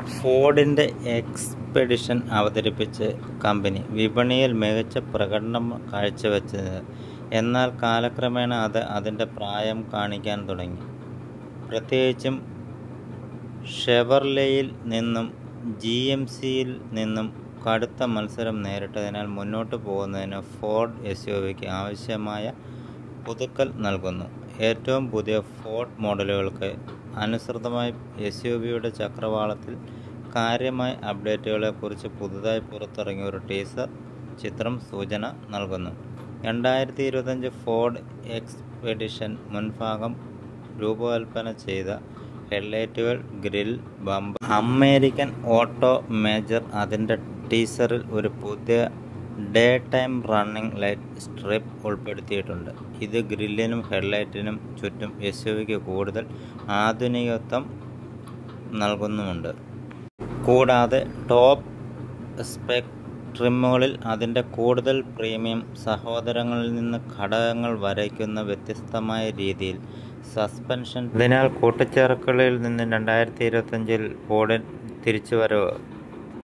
ഫോർഡിൻ്റെ expedition അവതരിപ്പിച്ച് company വിപണിയിൽ മികച്ച പ്രകടനം കാഴ്ചവെച്ചത് എന്നാൽ കാലക്രമേണ അത് അതിൻ്റെ പ്രായം കാണിക്കാൻ തുടങ്ങി പ്രത്യേകിച്ചും ഷെവർലെയിൽ നിന്നും ജി എം സിയിൽ നിന്നും കടുത്ത മത്സരം നേരിട്ടതിനാൽ മുന്നോട്ട് പോകുന്നതിന് ഫോർഡ് എസ് യു വിക്ക് ആവശ്യമായ പുതുക്കൽ നൽകുന്നു ഏറ്റവും പുതിയ ഫോർഡ് മോഡലുകൾക്ക് അനുസൃതമായി എസ് യു വിയുടെ ചക്രവാളത്തിൽ കാര്യമായ അപ്ഡേറ്റുകളെക്കുറിച്ച് പുതുതായി പുറത്തിറങ്ങിയ ഒരു ടീസർ ചിത്രം സൂചന നൽകുന്നു രണ്ടായിരത്തി ഇരുപത്തഞ്ച് ഫോർഡ് എക്സ്പെഡിഷൻ മുൻഭാഗം രൂപകൽപ്പന ചെയ്ത ഹെഡ്ലൈറ്റുകൾ grill bump American auto major അതിൻ്റെ ടീസറിൽ ഒരു പുതിയ day time running light strip ഉൾപ്പെടുത്തിയിട്ടുണ്ട് ഇത് ഗ്രില്ലിനും ഹെഡ്ലൈറ്റിനും ചുറ്റും എസ് യു വിക്ക് കൂടുതൽ ആധുനികത്വം നൽകുന്നുമുണ്ട് കൂടാതെ ടോപ്പ് സ്പെക് ട്രിമ്മുകളിൽ അതിൻ്റെ കൂടുതൽ പ്രീമിയം സഹോദരങ്ങളിൽ നിന്ന് ഘടകങ്ങൾ വരയ്ക്കുന്ന വ്യത്യസ്തമായ രീതിയിൽ സസ്പെൻഷൻ അതിനാൽ കൂട്ടിച്ചേർക്കലിൽ നിന്ന് രണ്ടായിരത്തി ഇരുപത്തഞ്ചിൽ ഫോർഡിൻ തിരിച്ചുവരവ്